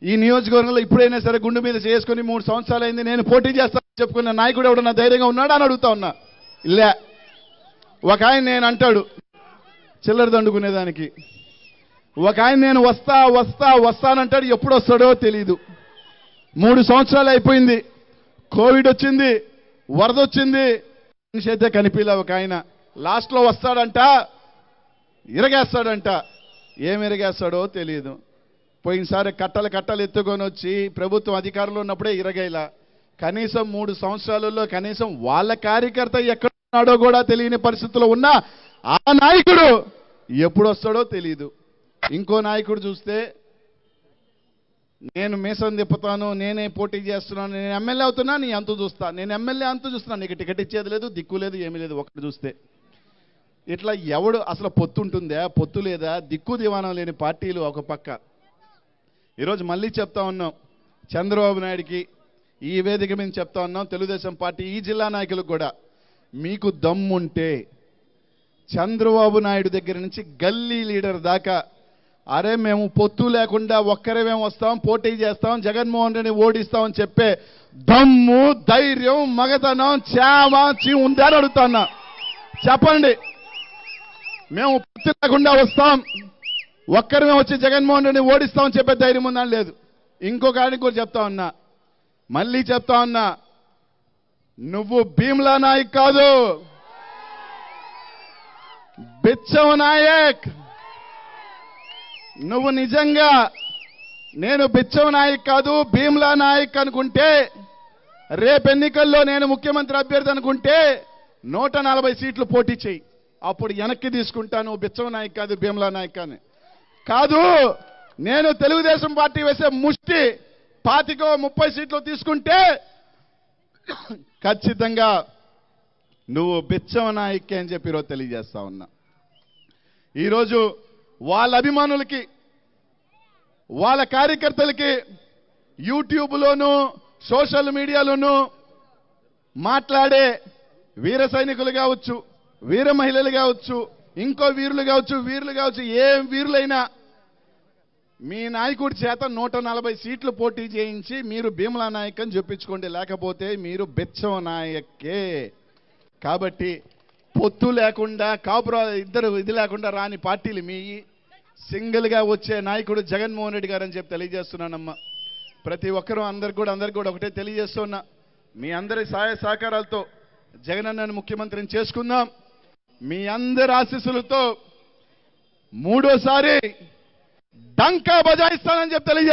ఈ నియోజకవర్గంలో ఇప్పుడైనా సరే గుండె మీద చేసుకుని మూడు సంవత్సరాలు అయింది నేను పోటీ చేస్తానని చెప్పుకున్న నాయకుడు ఎవడన్నా ధైర్యంగా ఉన్నాడా అని అడుగుతా ఉన్నా లే ఒక ఆయన నేను అంటాడు చిల్లర దండుకునేదానికి ఒక ఆయన నేను వస్తా వస్తా వస్తానంటాడు ఎప్పుడు వస్తాడో తెలియదు మూడు సంవత్సరాలు అయిపోయింది కోవిడ్ వచ్చింది వరద వచ్చింది మనిషి అయితే కనిపించలే ఒక ఆయన లాస్ట్లో వస్తాడంట ఇరగేస్తాడంట ఏం ఇరగేస్తాడో తెలియదు పోయినసారి కట్టలు కట్టలు ఎత్తుకొని వచ్చి ప్రభుత్వం అధికారంలో ఉన్నప్పుడే ఇరగైలా కనీసం మూడు సంవత్సరాలలో కనీసం వాళ్ళ కార్యకర్త ఎక్కడ ఉన్నాడో కూడా తెలియని పరిస్థితుల్లో ఉన్న ఆ నాయకుడు ఎప్పుడు వస్తాడో తెలియదు ఇంకో నాయకుడు చూస్తే నేను మీసం తిప్పుతాను నేనే పోటీ చేస్తున్నాను నేను ఎమ్మెల్యే అవుతున్నా నీ అంతు చూస్తా నేను ఎమ్మెల్యే అంతు చూస్తున్నా నీకు టికెట్ ఇచ్చేది లేదు దిక్కు లేదు ఏమీ లేదు ఒకటి చూస్తే ఇట్లా ఎవడు అసలు పొత్తు ఉంటుందా పొత్తు లేదా దిక్కు దివాణం లేని పార్టీలు ఒక పక్క ఈరోజు మళ్ళీ చెప్తా ఉన్నాం చంద్రబాబు నాయుడికి ఈ వేదిక మీద చెప్తా ఉన్నాం తెలుగుదేశం పార్టీ ఈ జిల్లా నాయకులకు కూడా మీకు దమ్ముంటే చంద్రబాబు నాయుడు దగ్గర నుంచి గల్లీ లీడర్ దాకా అరే మేము పొత్తు లేకుండా ఒక్కరేమేం వస్తాం పోటీ చేస్తాం జగన్మోహన్ రెడ్డిని ఓడిస్తామని చెప్పే దమ్ము ధైర్యం మగతనం చామ చీ ఉందా అని అడుగుతున్నా చెప్పండి మేము పొత్తు లేకుండా వస్తాం ఒక్కరిమే వచ్చి జగన్మోహన్ రెడ్డిని ఓడిస్తామని చెప్పే ధైర్యం ఉందని లేదు ఇంకొక ఆయనకి కూడా చెప్తా ఉన్నా మళ్ళీ చెప్తా ఉన్నా నువ్వు భీమ్లా నాయక్ కాదు బిచ్చవ నాయక్ నువ్వు నిజంగా నేను బిచ్చవ నాయక్ కాదు భీమ్లా నాయక్ అనుకుంటే రేపు ఎన్నికల్లో నేను ముఖ్యమంత్రి అభ్యర్థి అనుకుంటే నూట నలభై సీట్లు పోటీ చేయి అప్పుడు వెనక్కి తీసుకుంటాను బిచ్చవ నాయక్ కాదు భీమ్లా నాయక్ అని కాదు నేను తెలుగుదేశం పార్టీ వేసే ముష్టి పాతికో ముప్పై సీట్లు తీసుకుంటే ఖచ్చితంగా నువ్వు బిచ్చవ నాయకే అని చెప్పి ఈరోజు తెలియజేస్తా ఉన్నా ఈరోజు వాళ్ళ అభిమానులకి వాళ్ళ కార్యకర్తలకి యూట్యూబ్లోను సోషల్ మీడియాలోను మాట్లాడే వీర సైనికులు కావచ్చు వీర మహిళలు కావచ్చు ఇంకో వీరులు కావచ్చు వీరులు కావచ్చు ఏ వీరులైనా మీ నాయకుడి చేత నూట నలభై సీట్లు పోటీ చేయించి మీరు భీమలా నాయక్ అని చెప్పించుకోండి లేకపోతే మీరు బెచ్చం నాయకే కాబట్టి పొత్తు లేకుండా కాపురా ఇద్దరు ఇది లేకుండా రాని పార్టీలు మీ సింగిల్గా వచ్చే నాయకుడు జగన్మోహన్ రెడ్డి గారు అని చెప్పి తెలియజేస్తున్నానమ్మా ప్రతి ఒక్కరూ అందరికి కూడా అందరికి కూడా ఒకటే తెలియజేస్తున్నా మీ అందరి సహాయ సహకారాలతో జగనన్నను ముఖ్యమంత్రిని చేసుకుందాం మీ అందరి ఆశీస్సులతో మూడోసారి డంకా బజాయిస్తానని చెప్పి తెలియజే